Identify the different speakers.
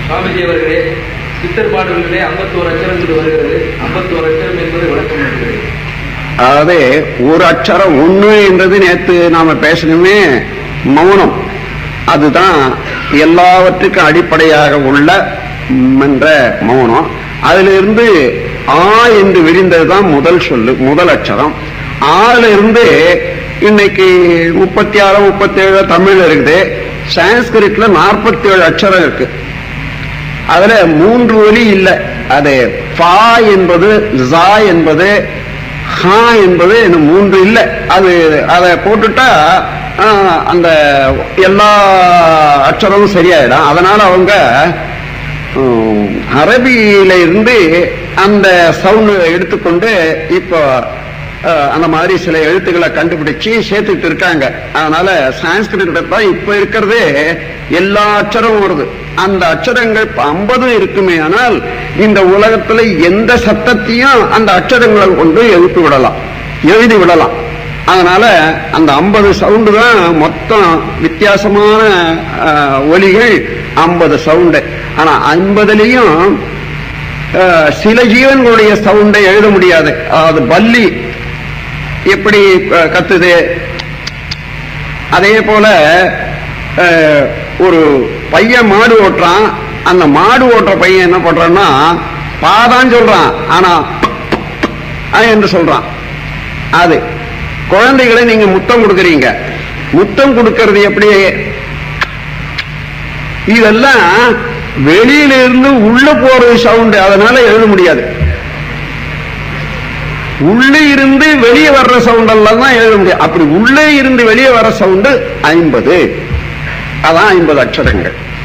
Speaker 1: சுவாமிஜி அவர்களே சித்தர் பாடல்களே ஐம்பத்தோரு அச்சரம் என்று வருகிறது ஐம்பத்தோரு அச்சரம் என்பது விளக்கம் இருக்கிறது
Speaker 2: அதாவது ஒரு அக்ஷரம் ஒண்ணு என்றது நேத்து நாம பேசணுமே மௌனம் அதுதான் எல்லாவற்றுக்கும் அடிப்படையாக உள்ள ம் என்ற மௌனம் அதிலிருந்து ஆ என்று விரிந்ததுதான் முதல் சொல்லு முதல் அக்ஷரம் ஆல இருந்து இன்னைக்கு முப்பத்தி ஆறு முப்பத்தி ஏழு தமிழ் இருக்குது சான்ஸ்கிரிட்ல நாற்பத்தி ஏழு அக்ஷரம் இருக்கு அதுல மூன்று ஒலி இல்லை அது ஃபா என்பது ஜா என்பது ஹா என்பது இன்னும் மூன்று இல்லை அது அதை போட்டுட்டா ஆஹ், அந்த எல்லா அக்ஷரமும் சரியாயிடும் அதனால அவங்க ஹம், அரபியில இருந்து அந்த சவுண்ட் எடுத்துக்கொண்டு இப்போ அஹ், அந்த மாதிரி சில எழுத்துக்களை கண்டுபிடிச்சு சேர்த்துட்டு இருக்காங்க அதனால சான்ஸ்கிரிட்ல தான் இப்ப இருக்கிறது எல்லா அச்சரமும் வருது அந்த அச்சரங்கள் ஐம்பது இருக்குமே ஆனால் இந்த உலகத்துல எந்த சத்தத்தையும் அந்த அச்சரங்களை கொண்டு எழுப்பி விடலாம் எழுதி விடலாம் அதனால அந்த ஐம்பது சவுண்டு தான் மொத்தம் வித்தியாசமான அஹ், ஒலிகள் ஐம்பது சவுண்டு ஆனா ஐம்பதுலயும் அஹ், சில ஜீவன்களுடைய சவுண்டை எழுத முடியாது அது பல்லி எப்படி அஹ், கத்துது அதே போல அஹ், ஒரு பையன் மாடு ஓட்டுறான் அந்த மாடு ஓட்டுற பையன் என்ன பண்றான்னா பாதான் சொல்றான் ஆனா ஆ என்று சொல்றான் அது குழந்தைகளை நீங்க முத்தம் கொடுக்கறீங்க முத்தம் கொடுக்கறது எப்படி இதெல்லாம் வெளியில இருந்து உள்ள போறது சவுண்ட் அதனால எழுத முடியாது உள்ளே இருந்து வெளியே வர்ற சவுண்ட் எல்லாம் தான் எழுத முடியும் அப்படி உள்ளே இருந்து வெளியே வர சவுண்டு ஐம்பது அதான் ஐம்பது அக்ஷரங்கள்